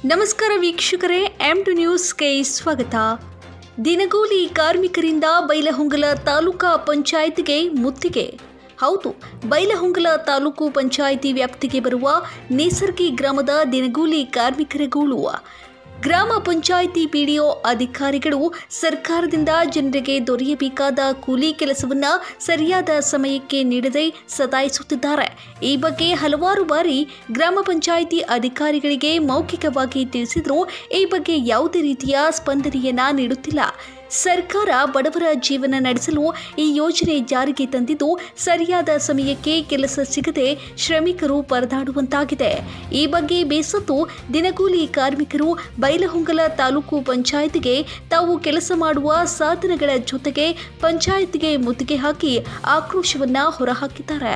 ನಮಸ್ಕಾರ ವೀಕ್ಷಕರೇ M to ನ್ಯೂಸ್ಗೆ ಸ್ವಾಗತ ದಿನಗೂಲಿ ಕಾರ್ಮಿಕರಿಂದ ಬೈಲಹೊಂಗಲ ತಾಲೂಕಾ ಪಂಚಾಯತ್ಗೆ ಮುತ್ತಿಗೆ ಹೌದು ಬೈಲಹೊಂಗಲ ತಾಲೂಕು ಪಂಚಾಯಿತಿ ವ್ಯಾಪ್ತಿಗೆ ಬರುವ ನೇಸರ್ಗಿ ಗ್ರಾಮದ ದಿನಗೂಲಿ ಕಾರ್ಮಿಕರ ಗೂಳು ಗ್ರಾಮ ಪಂಚಾಯಿತಿ ಪಿಡಿಒ ಅಧಿಕಾರಿಗಳು ಸರ್ಕಾರದಿಂದ ಜನರಿಗೆ ದೊರೆಯಬೇಕಾದ ಕೂಲಿ ಕೆಲಸವನ್ನ ಸರಿಯಾದ ಸಮಯಕ್ಕೆ ನೀಡದೆ ಸತಾಯಿಸುತ್ತಿದ್ದಾರೆ ಈ ಬಗ್ಗೆ ಹಲವಾರು ಬಾರಿ ಗ್ರಾಮ ಪಂಚಾಯಿತಿ ಅಧಿಕಾರಿಗಳಿಗೆ ಮೌಖಿಕವಾಗಿ ತಿಳಿಸಿದರೂ ಈ ಬಗ್ಗೆ ಯಾವುದೇ ರೀತಿಯ ಸ್ಪಂದನೆಯನ್ನ ನೀಡುತ್ತಿಲ್ಲ ಸರ್ಕಾರ ಬಡವರ ಜೀವನ ನಡೆಸಲು ಈ ಯೋಜನೆ ಜಾರಿಗೆ ತಂದಿದ್ದು ಸರಿಯಾದ ಸಮಯಕ್ಕೆ ಕೆಲಸ ಸಿಗದೆ ಶ್ರಮಿಕರು ಪರದಾಡುವಂತಾಗಿದೆ ಈ ಬಗ್ಗೆ ಬೇಸತ್ತು ದಿನಗೂಲಿ ಕಾರ್ಮಿಕರು ಬೈಲಹೊಂಗಲ ತಾಲೂಕು ಪಂಚಾಯತ್ಗೆ ತಾವು ಕೆಲಸ ಮಾಡುವ ಸಾಧನಗಳ ಜೊತೆಗೆ ಪಂಚಾಯತ್ಗೆ ಮುತ್ತಿಗೆ ಹಾಕಿ ಆಕ್ರೋಶವನ್ನ ಹೊರಹಾಕಿದ್ದಾರೆ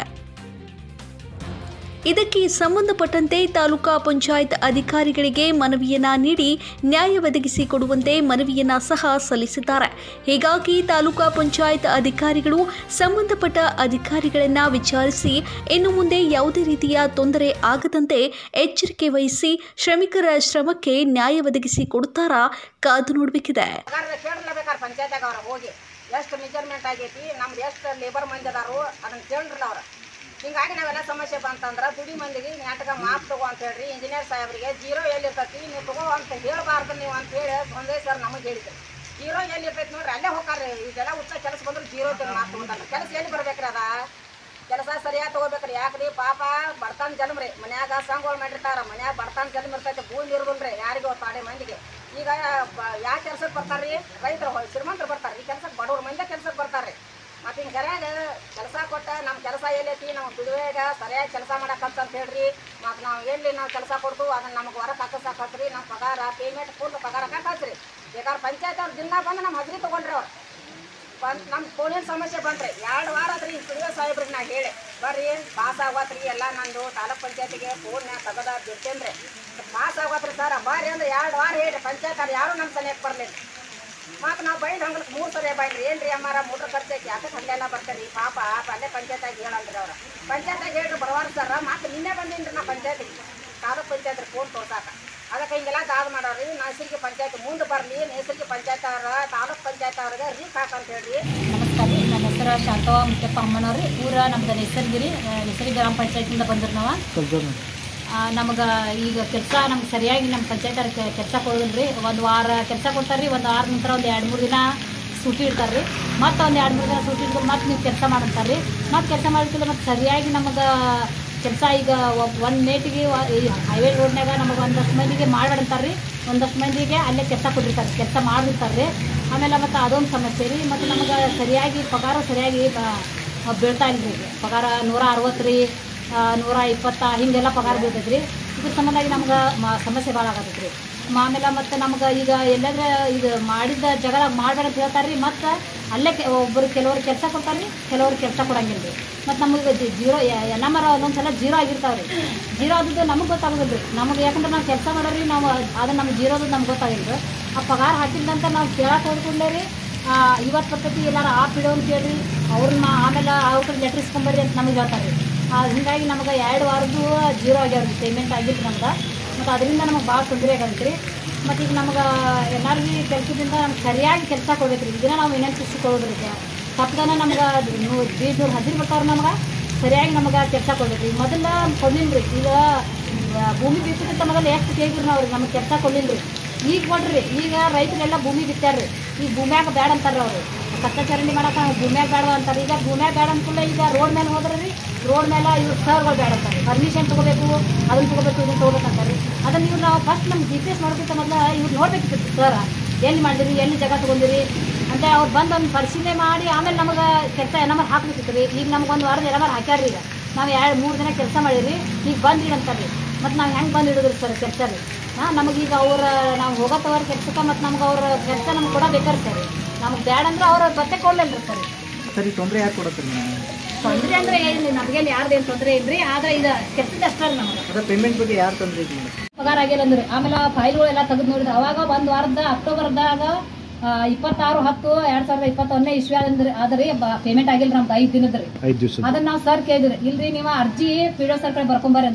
ಇದಕ್ಕೆ ಸಂಬಂಧಪಟ್ಟಂತೆ ತಾಲೂಕಾ ಪಂಚಾಯತ್ ಅಧಿಕಾರಿಗಳಿಗೆ ಮನವಿಯನ್ನ ನೀಡಿ ನ್ಯಾಯ ಒದಗಿಸಿಕೊಡುವಂತೆ ಮನವಿಯನ್ನ ಸಹ ಸಲ್ಲಿಸಿದ್ದಾರೆ ಹೀಗಾಗಿ ತಾಲೂಕಾ ಪಂಚಾಯತ್ ಅಧಿಕಾರಿಗಳು ಸಂಬಂಧಪಟ್ಟ ಅಧಿಕಾರಿಗಳನ್ನ ವಿಚಾರಿಸಿ ಇನ್ನು ಮುಂದೆ ಯಾವುದೇ ರೀತಿಯ ತೊಂದರೆ ಆಗದಂತೆ ಎಚ್ಚರಿಕೆ ವಹಿಸಿ ಶ್ರಮಿಕರ ಶ್ರಮಕ್ಕೆ ನ್ಯಾಯ ಒದಗಿಸಿ ಕೊಡುತ್ತಾರಾ ಕಾದು ನೋಡಬೇಕಿದೆ ಸರ್ಕಾರದ ಕೇಳಲೇಬೇಕಾರೆ ಪಂಚಾಯತ್ಯಾಗ ಅವ್ರ ಹೋಗಿ ಎಷ್ಟು ಮೆಜರ್ಮೆಂಟ್ ಆಗೈತಿ ನಮ್ದು ಎಷ್ಟು ಲೇಬರ್ ಮಂದಿ ಅದಾರು ಅದನ್ನ ಕೇಳ್ರಲ್ಲ ಅವ್ರ ಹಿಂಗಾಗಿ ನಾವೆಲ್ಲ ಸಮಸ್ಯೆ ಬಂತಂದ್ರೆ ದುಡಿ ಮಂದಿಗೆ ನಾಟಕ ಮಾಪ್ ತಗೋ ಅಂತ ಹೇಳ್ರಿ ಇಂಜಿನಿಯರ್ ಸಾಹೇಬ್ರಿಗೆ ಜೀರೋ ಎಲ್ಲಿರ್ತೈತಿ ನೀವು ತಗೋ ಅಂತ ಹೇಳಬಾರ್ದು ನೀವು ಅಂತ ಹೇಳಿ ಒಂದೇ ಸರ್ ನಮಗೆ ಹೇಳಿದ್ರು ಜೀರೋ ಎಲ್ಲಿ ಇರ್ತೈತಿ ನೋಡ್ರಿ ಅಲ್ಲೇ ಹೋಗ್ತಾರ್ರಿ ಇದೆಲ್ಲ ಉಚ್ಚ ಕೆಲಸ ಬಂದ್ರೆ ಜೀರೋ ಮಾತು ತಗೊಂತಾರ ಕೆಲಸ ಎಲ್ಲಿ ಬರ್ಬೇಕ್ರಿ ಅದ ಕೆಲಸ ಸರಿಯಾಗಿ ತಗೋಬೇಕ್ರಿ ಯಾಕ್ರಿ ಪಾಪ ಬಡತನ ಜನ್ಮ್ರಿ ಮನ್ಯಾಗ ಸಂಘಗಳು ಮಾಡಿರ್ತಾರ ಮನ್ಯಾಗ ಬಡತನ ಜನ್ಮ ಇರ್ತೈತೆ ಭೂಮಿ ಇರ್ಬಲ್ರಿ ಯಾರಿಗೂ ಪಾಡೆ ಮಂದಿಗೆ ಈಗ ಯಾವ ಕೆಲ್ಸಕ್ಕೆ ಬರ್ತಾರ್ರಿ ರೈತರು ಹೊ- ಶ್ರೀಮಂತರು ಬರ್ತಾರೆ ಈ ಕೆಲ್ಸಕ್ಕೆ ಬಡವ್ರ ಮಂದಿ ಕೆಲ್ಸಕ್ಕೆ ಬರ್ತಾರ್ರಿ ಮತ್ತು ಹಿಂಗೆ ಗರ್ಯಾಗ ಕೆಲಸ ಕೊಟ್ಟ ನಮ್ಮ ಕೆಲಸ ಎಲ್ಲೈತಿ ನಾವು ಬಿಡುವೆಗ ಸರಿಯಾಗಿ ಕೆಲಸ ಮಾಡಕ್ಕಂತ ಅಂತ ಹೇಳ್ರಿ ಮತ್ತು ನಾವು ಎಲ್ಲಿ ನಾವು ಕೆಲಸ ಕೊಡ್ತು ಅದನ್ನ ನಮಗೆ ಹೊರಗೆ ಹಾಕಸ್ ಹಾಕತ್ರಿ ನಮ್ಮ ಪಗಾರ ಪೇಮೆಂಟ್ ಫುಲ್ ಪಗಾರ ಹಾಕತ್ರಿ ಬೇಕಾದ್ರೆ ಪಂಚಾಯತ್ ಅವ್ರು ದಿನ ಬಂದು ನಮ್ಮ ಹಜರಿ ತೊಗೊಂಡ್ರಿ ಅವ್ರು ಬಂದು ನಮ್ಮ ಫೋನಿನ ಸಮಸ್ಯೆ ಬಂದ್ರಿ ಎರಡು ವಾರ ಆದ್ರಿ ಈ ಸುಳಿಯೋ ಸಾಹೇಬ್ರಿಗೆ ನಾ ಹೇಳಿ ಬರ್ರಿ ಪಾಸ್ ಆಗತ್ರಿ ಎಲ್ಲ ನಂದು ತಾಲೂಕ್ ಪಂಚಾಯತಿಗೆ ಫೋನ್ಯಾಗ ತಗದ ಬಿಡ್ತೇನ್ರಿ ಪಾಸ್ ಆಗತ್ರಿ ಸರ್ ಬರ್ರಿ ಅಂದ್ರೆ ಎರಡು ವಾರ ಹೇಳ್ರಿ ಪಂಚಾಯತ್ ಅವ್ರು ಯಾರು ನಮ್ಮ ಸನಿಯಕ್ಕೆ ಬರಲಿಲ್ಲ ಮತ್ತು ನಾವು ಬೈದು ಹಂಗಲಕ್ಕೆ ಮೂರು ಸರಿ ಬೈದ್ರಿ ಏನ್ರಿ ಅಮ್ಮಾರ ಮೂಟ್ರ್ ಖರ್ಚೈತಿ ಯಾಕೆ ಅಲ್ಲೆಲ್ಲ ಬರ್ತಾರೆ ಪಾಪ ಅಲ್ಲೇ ಪಂಚಾಯತಾಗಿ ಹೇಳಲ್ರಿ ಅವ್ರು ಪಂಚಾಯತಾಗಿ ಹೇಳ್ರಿ ಬರವಾರ ಸರ್ ಮತ್ತು ನಿನ್ನೆ ಬಂದೀನಿ ರೀ ನಾ ಪಂಚಾಯತಿಗೆ ತಾಲೂಕ್ ಪಂಚಾಯತ್ ಫೋನ್ ತೋರ್ಸಾಕ ಅದಕ್ಕೆ ಹಿಂಗೆಲ್ಲ ದಾದ ಮಾಡೋರಿ ನೈಸರ್ಗಿಕ ಪಂಚಾಯತ್ ಮುಂದೆ ಬರಲಿ ನೈಸರ್ಗಿಕ ಪಂಚಾಯತ್ ಅವ್ರ ತಾಲೂಕ್ ಪಂಚಾಯತ್ ಅವ್ರಿಗೆ ರೀಕ್ ಹಾಕಂತ ಹೇಳ್ರಿ ನಮಸ್ಕಾರ ರೀ ನನ್ನ ಹೆಸರು ಶಾಂತವ ಮುಖ್ಯಪ್ಪ ಅಮ್ಮನವ್ರಿ ಊರ ನಮ್ದು ಹೆಸರಿಗಿರಿ ಹೆಸರಿ ಗ್ರಾಮ ಪಂಚಾಯತಿಂದ ಬಂದ್ರು ನಾವು ನಮ್ಗೆ ಈಗ ಕೆಲಸ ನಮ್ಗೆ ಸರಿಯಾಗಿ ನಮ್ಮ ಪಂಚಾಯತ್ ಅವ್ರ ಕೆಲಸ ಕೊಡೋದಿಲ್ಲ ರೀ ಒಂದು ವಾರ ಕೆಲಸ ಕೊಡ್ತಾರೆ ರೀ ಒಂದು ವಾರ ನಂತರ ಒಂದು ಎರಡು ಮೂರು ದಿನ ಸೂಟಿ ಇಡ್ತಾರೆ ರೀ ಮತ್ತು ಒಂದು ಎರಡು ಮೂರು ದಿನ ಸೂಟಿ ಇಟ್ಕೊಂಡು ಮತ್ತೆ ನೀವು ಕೆಲಸ ಮಾಡಂತಾರೆ ರೀ ಮತ್ತೆ ಕೆಲಸ ಮಾಡಿದ್ರೆ ಮತ್ತೆ ಸರಿಯಾಗಿ ನಮಗೆ ಕೆಲಸ ಈಗ ಒಂದು ನೇಟಿಗೆ ಹೈವೇ ರೋಡ್ನಾಗ ನಮಗೆ ಒಂದಷ್ಟು ಮಂದಿಗೆ ಮಾಡ್ಬೇಡಂತಾರೆ ರೀ ಒಂದಷ್ಟು ಮಂದಿಗೆ ಅಲ್ಲೇ ಕೆಲಸ ಕೊಟ್ಟಿರ್ತಾರೆ ಕೆಲಸ ಮಾಡಿರ್ತಾರೆ ರೀ ಆಮೇಲೆ ಮತ್ತು ಅದೊಂದು ಸಮಸ್ಯೆ ರೀ ಮತ್ತು ನಮಗೆ ಸರಿಯಾಗಿ ಪಗಾರ ಸರಿಯಾಗಿ ಬ- ಬೀಳ್ತಾ ಇಲ್ಲ ರೀ ಪಗಾರ ನೂರ ಅರವತ್ತು ರೀ ಆ, ನೂರ ಇಪ್ಪತ್ತ ಹಿಂಗೆಲ್ಲ ಪಗಾರ ಬೀಳ್ತೈತೆ ರೀ ಇದ್ರ ಸಂಬಂಧಾಗಿ ನಮ್ಗೆ ಮ- ಸಮಸ್ಯೆ ಭಾಳ ಆಗತ್ತೈತೆ ರೀ ಆಮೇಲೆ ಮತ್ತು ನಮ್ಗೆ ಈಗ ಎಲ್ಲಾದ್ರೆ ಇದು ಮಾಡಿದ ಜಗಳ ಮಾಡ್ಬೇಡ ಅಂತ ಹೇಳ್ತಾರೆ ರೀ ಮತ್ತು ಅಲ್ಲೇ ಕೆ- ಒಬ್ಬರು ಕೆಲವ್ರು ಕೆಲಸ ಕೊಡ್ತಾರೆ ರೀ ಕೆಲವ್ರು ಕೆಲಸ ಕೊಡಂಗಿಲ್ಲ ರೀ ಮತ್ತು ನಮಗೆ ಜೀರೋ ಎಲ್ಲ ಮರ ಒಂದೊಂದು ಸಲ ಜೀರೋ ಆಗಿರ್ತಾವೆ ರೀ ಜೀರೋ ಆದದ್ದು ನಮಗೆ ಗೊತ್ತಾಗೋದಿಲ್ಲ ರೀ ನಮಗೆ ಯಾಕಂದ್ರೆ ನಾವು ಕೆಲಸ ಮಾಡೋರಿ ನಾವು ಅದು ನಮ್ಗೆ ಜೀರೋದು ನಮ್ಗೆ ಗೊತ್ತಾಗಿಲ್ಲ ರೀ ಆ ಪಗಾರ ಹಾಕಿದ್ದಂತ ನಾವು ಕೇಳಕ್ಕೆ ಹೋದ್ಕೊಂಡ್ಲೆ ರೀ ಇವತ್ತು ಬರ್ತೈತಿ ಎಲ್ಲಾರು ಆಪ್ ಇಡೋ ಅಂತ ಹೇಳ್ರಿ ಅವ್ರನ್ನ ಆಮೇಲೆ ಅವ್ರ ಕಡೆ ಲೆಟ್ರ್ ಇಸ್ಕೊಂಬರ್ರಿ ಅಂತ ನಮಗೆ ಹೇಳ್ತಾರೆ ರೀ ಹಿಂಗಾಗಿ ನಮಗೆ ಎರಡು ವಾರದ್ದು ಜೀರೋ ಆಗ್ಯಾವ ರೀ ಪೇಮೆಂಟ್ ಆಗಿಲ್ಲ ನಮ್ಗೆ ಮತ್ತು ಅದರಿಂದ ನಮಗೆ ಭಾಳ ತೊಂದರೆ ಆಗತ್ತೆ ರೀ ಮತ್ತು ಈಗ ನಮ್ಗೆ ಎಲ್ಲರಿಗೂ ಕೆಲಸದಿಂದ ನಮ್ಗೆ ಸರಿಯಾಗಿ ಕೆಲಸ ಕೊಡ್ಬೇಕು ರೀ ಇದನ್ನ ನಾವು ವಿನಂತಿಸಿ ಕೊಡೋದ್ರಿ ತಪ್ಪದನ ನಮ್ಗೆ ಬೀದ್ ನೂರು ಹದಿರು ಬರ್ತಾವ್ರಿ ನಮ್ಗೆ ಸರಿಯಾಗಿ ನಮಗೆ ಕೆಲಸ ಕೊಡ್ಬೇಕು ರೀ ಮೊದಲ ಕೊಡ್ಲಿಲ್ಲ ರೀ ಈಗ ಆ, ಭೂಮಿ ಬಿತ್ತಿದ್ದ ಮೊದಲು ಎಷ್ಟು ಕೇಳಿದ್ರು ನಾವು ರೀ ನಮಗೆ ಕೆಲಸ ಕೊಡ್ಲಿಲ್ಲ ರೀ ಈಗ ಕೊಡ್ರಿ ಈಗ ರೈತರೆಲ್ಲ ಭೂಮಿ ಬಿತ್ತಾರ್ರಿ ಈಗ ಭೂಮ್ಯಾಗ ಬೇಡ ಅಂತಾರ ಅವ್ರು ಕಷ್ಟ ಚರಂಡಿ ಮಾಡಕ್ಕೆ ಭೂಮ್ಯಾಗ ಬೇಡ ಅಂತಾರೆ ಈಗ ಭೂಮ್ಯಾಗ ಬೇಡ ಅನ್ಕೂಲ ಈಗ ರೋಡ್ ಮೇಲೆ ಹೋದ್ರೆ ರೀ ರೋಡ್ ಮೇಲೆ ಇವ್ರು ಸರ್ಗಳು ಬೇಡ ಅಂತಾರೆ ಪರ್ಮಿಷನ್ ತೊಗೋಬೇಕು ಅದನ್ನ ತೊಗೋಬೇಕು ಇದನ್ನ ತೊಗೋಬೇಕು ಅಂತಾರೆ ಅದನ್ನ ಇವ್ರು ನಾವು ಫಸ್ಟ್ ನಮ್ಗೆ ಜಿ ಪಿ ಎಸ್ ಮಾಡೋದಕ್ಕಿಂತ ಮೊದಲು ಇವ್ರು ನೋಡ್ಬೇಕಿತ್ತು ಸರ್ ಎಲ್ಲಿ ಮಾಡಿದಿರಿ ಎಲ್ಲಿ ಜಾಗ ತೊಗೊಂಡಿರಿ ಅಂತ ಅವ್ರು ಬಂದು ಒಂದು ಪರಿಶೀಲನೆ ಮಾಡಿ ಆಮೇಲೆ ನಮಗೆ ಕೆಲಸ ಏನಮಾರು ಹಾಕ್ಬೇಕಿತ್ತು ರೀ ಈಗ ನಮ್ಗೆ ಒಂದು ವಾರದ ಏನಮಾರು ಹಾಕ್ಯಾರ್ರಿ ಈಗ ನಾವು ಎರಡು ಮೂರು ದಿನ ಕೆಲಸ ಮಾಡಿರಿ ಈಗ ಬಂದು ಅಂತಾರೆ ಮತ್ತು ನಾವು ಹೆಂಗೆ ಬಂದು ಇಡೋದ್ರಿ ಸರ್ ಕೆಲಸ ರೀ ಹಾಂ ನಮಗೀಗ ಅವ್ರ ನಾವು ಹೋಗತ್ತವ್ರ ಕೆಲ್ಸಕ್ಕೆ ಮತ್ತು ನಮ್ಗೆ ಅವ್ರ ಕೆಲಸ ನಮ್ಗೆ ಕೊಡಬೇಕಾರೆ ಸರ್ ನಮ್ಗೆ ಬೇಡ ಅಂದ್ರೆ ಅವ್ರ ಬತ್ತೆ ಕೊಡ್ಲಿಲ್ಲ ಸರ್ ಸರಿ ತೊಂದರೆ ಯಾಕೆ ಕೊಡತ್ತೀರಿ ನೀವು ತೊಂದರೆ ಅಂದ್ರೆ ಏನು ನಮಗೇನು ಯಾರ್ದೇನು ತೊಂದರೆ ಇಲ್ರಿ ಆದ್ರೆ ಇದು ಕೆಲ್ಸದ ಅಷ್ಟೇ ರೀ ನಮಗೆ ಅದ ಪೇಮೆಂಟ್ ಬಗ್ಗೆ ಯಾರು ತೊಂದರೆ ಐತಿ ಮೇಡಮ್ ಪಗಾರ ಆಗಿಲ್ಲ ಅಂದ್ರೆ ಆಮೇಲೆ ಫೈಲ್ಗಳೆಲ್ಲ ತೆಗೆದು ನೋಡಿದ್ರೆ ಅವಾಗ ಒಂದು ವಾರದ ಅಕ್ಟೋಬರ್ದಾಗ ಆ, ಇಪ್ಪತ್ತಾರು ಹತ್ತು ಎರಡ್ ಸಾವಿರದ ಇಪ್ಪತ್ತೊಂದನೇ ಇಸ್ವಿ ಅಂದ್ರೆ ಆದ್ರೆ ಪೇಮೆಂಟ್ ಆಗಿಲ್ಲ ನಮ್ದು ಐದು ದಿನದ ರೀ ಐದು ದಿವಸ ಅದನ್ನ ನಾವು ಸರ್ ಕೇಳಿದ್ರಿ ಇಲ್ರಿ ನೀವು ಅರ್ಜಿ ಪಿ ಡಿ ಸರ್ ಕಡೆ ಬರ್ಕೊಂಬರ್ರಿ ಅಂದ್ರಿ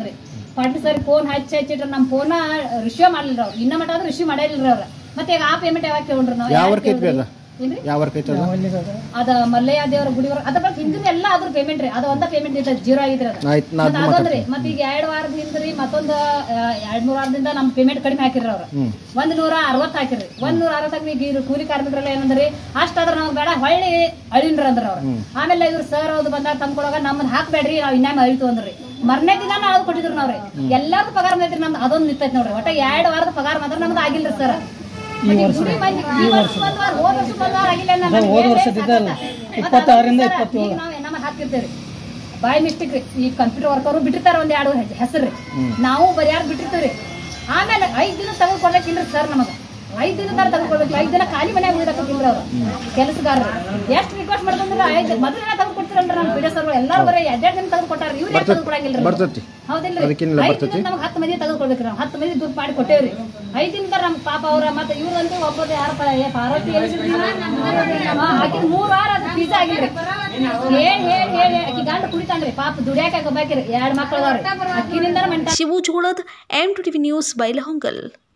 ಪಾಟೀಲ್ ಸರ್ ಫೋನ್ ಹಚ್ಚಿ ಹಚ್ಚಿಟ್ರೆ ನಮ್ಮ ಫೋನ ರಿಸೀವ್ ಮಾಡಲಿಲ್ಲ ಅವ್ರು ಇನ್ನ ಮಟ್ಟ ಆದ್ರೂ ರಿಸೀವ್ ಮಾಡಿಲ್ಲ ಅವ್ರು ಮತ್ತೆ ಈಗ ಆ ಪೇಮೆಂಟ್ ಯಾವಾಗ ಕೇಳ್ರಿ ನಾವು ಯಾವ ಯಾಕ್ ವರ್ಕ್ ಐತ್ರಿ ಕೇಳ್ರಿ? ಅದ ಏನ್ರಿ ಯಾವ ವರ್ಕ್ ಐತೆ ಅದು ಅದ ಮಲ್ಲಯ್ಯ ದೇವರ ಗುಡಿ ವರ್ಕ್ ಅದ್ರ ಬಗ್ಗೆ ಹಿಂದಿನ ಎಲ್ಲ ಅದ್ರ ಪೇಮೆಂಟ್ ರೀ ಅದು ಒಂದ ಪೇಮೆಂಟ್ ಇರ್ತದೆ ಜೀರೋ ಆಗಿದ್ರಿ ಅದು ಆಯ್ತು ನಾ ಮತ್ತೆ ಅದೊಂದ್ರಿ ಮತ್ತೆ ಈಗ ಎರಡ್ ವಾರದಿಂದ ರೀ ಮತ್ತೊಂದು ಎರಡ್ ಮೂರ್ ವಾರದಿಂದ ನಮ್ ಪೇಮೆಂಟ್ ಕಡಿಮೆ ಹಾಕಿರ್ರಿ ಅವ್ರು ಹ್ಮ್ ಒಂದ್ ನೂರ ಅರವತ್ತು ಹಾಕಿರ್ರಿ ಒಂದ್ ನೂರ ಅರವತ್ತಾಗ ಈಗ ಇವ್ರು ಕೂಲಿ ಕಾರ್ಮಿಕರೆಲ್ಲ ಏನಂದ್ರಿ ಅಷ್ಟಾದ್ರ ನಮ್ಗೆ ಬೇಡ ಹೊಳ್ಳಿ ಅಳಿನ್ರಿ ಅಂದ್ರ ಅವ್ರು ಆಮೇಲೆ ಇವ್ರು ಸರ್ ಅವ್ರು ಬಂದಾಗ ತಂದ್ಕೊಡೋಗ ನಮ್ಮನ್ನ ಹಾಕ್ಬೇಡ್ರಿ ನಾವ್ ಇನ್ನೊಮ್ಮೆ ಅಳಿತು ಅಂದ್ರಿ ಮರನೇ ದಿನ ನಾವು ಕೊಟ್ಟಿದ್ರು ನಾವ್ರಿ ಎಲ್ಲಾರ್ದು ಪಗಾರ ಬಂದೈತ್ರಿ ನಮ್ದು ಅದೊಂದು ನಿಂತೈತಿ ನೋಡ್ರಿ ಒಟ್ಟ ಎರಡ್ ವಾರದ ಪಗಾರ ಮಾತ್ರ ನಮ್ದು ಆಗಿಲ್ರಿ ಸರ್ ದುಡಿ ಮಂದಿ ಈ ವರ್ಷ ಒಂದ್ ವಾರ ಹೋದ ವರ್ಷ ಒಂದ್ ವಾರ ಆಗಿಲ್ಲ ಅನ್ನೋ ನಮ್ಗೆ ಏನ್ ಸಾಕಾಗ್ತದ? ಇಪ್ಪತ್ತಾರರಿಂದ ಮತ್ತೆ ಅದಕ್ಕೆ ಸರ್ ಈಗ ನಾವ್ ನಮ್ಮ ಹಾಕಿರ್ತೇವ್ರಿ ಬಾಯ್ ಮಿಸ್ಟೇಕ್ ರೀ ಈ ಕಂಪ್ಯೂಟರ್ ವರ್ಕ್ ಅವರು ಬಿಟ್ಟಿರ್ತಾರ ಒಂದ್ ಎರಡು ಹೆಸರು ರೀ ನಾವು ಬರಿಯಾರ್ ಬಿಟ್ಟಿರ್ತೀವ್ರಿ ಆಮೇಲೆ ಐದ್ ದಿನ ತೆಗೆದು ಕೊಡ್ಬೇಕಿಲ್ರಿ ಸರ್ ನಮಗ ಐದ್ ದಿನ ತರ ತೆಗೆದು ಕೊಡ್ಬೇಕು ಐದ್ ದಿನ ಖಾಲಿ ಮನ್ಯಾಗ ಉಳಿದಾಕಿಲ್ರಿ ಅವ್ರು ಕೆಲಸಗಾರರು ಎಷ್ಟು ರಿಕ್ವೆಸ್ಟ್ ಮಾಡ್ತಂದ್ರ ಐದ್ ಮೊದಲ ತೆಗೆದು ಕೊಡ್ತಿರಲ್ರಿ ನಮ್ಮ ಪಿ ಸರ್ ಎಲ್ಲಾರು ಬರೀ ಎರಡೆರಡು ದಿನ ತೆಗೆದು ಕೊಟ್ಟಾರ ಇವ್ರು ಯಾಕೆ ತೆಗೆದು ಕೊಡಂಗಿಲ್ರಿ ಬರ್ತೈತಿ ಹೌದಿಲ್ರಿ ಅದಕ್ಕೇನಿಲ್ಲ ಐದ್ ಬರ್ತೈತಿ. ದಿನ ನಮ್ಗೆ ಹತ್ತು ಮಂದಿ ತೆಗೆದು ಕೊಡ್ಬೇಕ್ರಿ ನಾವು ಹತ್ತು ಮಂದಿ ದುಡ್ಡು ಮಾಡಿ ಕೊಟ್ಟೇವ್ರಿ ಐದ್ ದಿನದ ನಮ್ಮ ಪಾಪ ಅವ್ರ ಮತ್ತೆ ಇವ್ರಂತೂ ಒಬ್ಬರು ಯಾರ ಪಾರ್ವತಿ ಹಾಕಿದ್ ಮೂರ್ ವಾರ ಅದು ಪಿಜ್ಜಾ ಆಗಿಲ್ರಿ ಹೇಳಿ ಹೇಳಿ ಹೇಳಿ ಆಕಿ ಗಂಡ ಕುಡಿತಾನ್ರಿ ಪಾಪ ದುಡಿಯಾಕ ಒಬ್ಬಾಕಿರಿ ಎರಡ್ ಮಕ್ಳು ಅದಾವ್ರಿ ಅಕ್ಕಿನಿಂದ ಮಂಟ ಶಿವು ಜೋಳದ್ M two TV news Bailhongal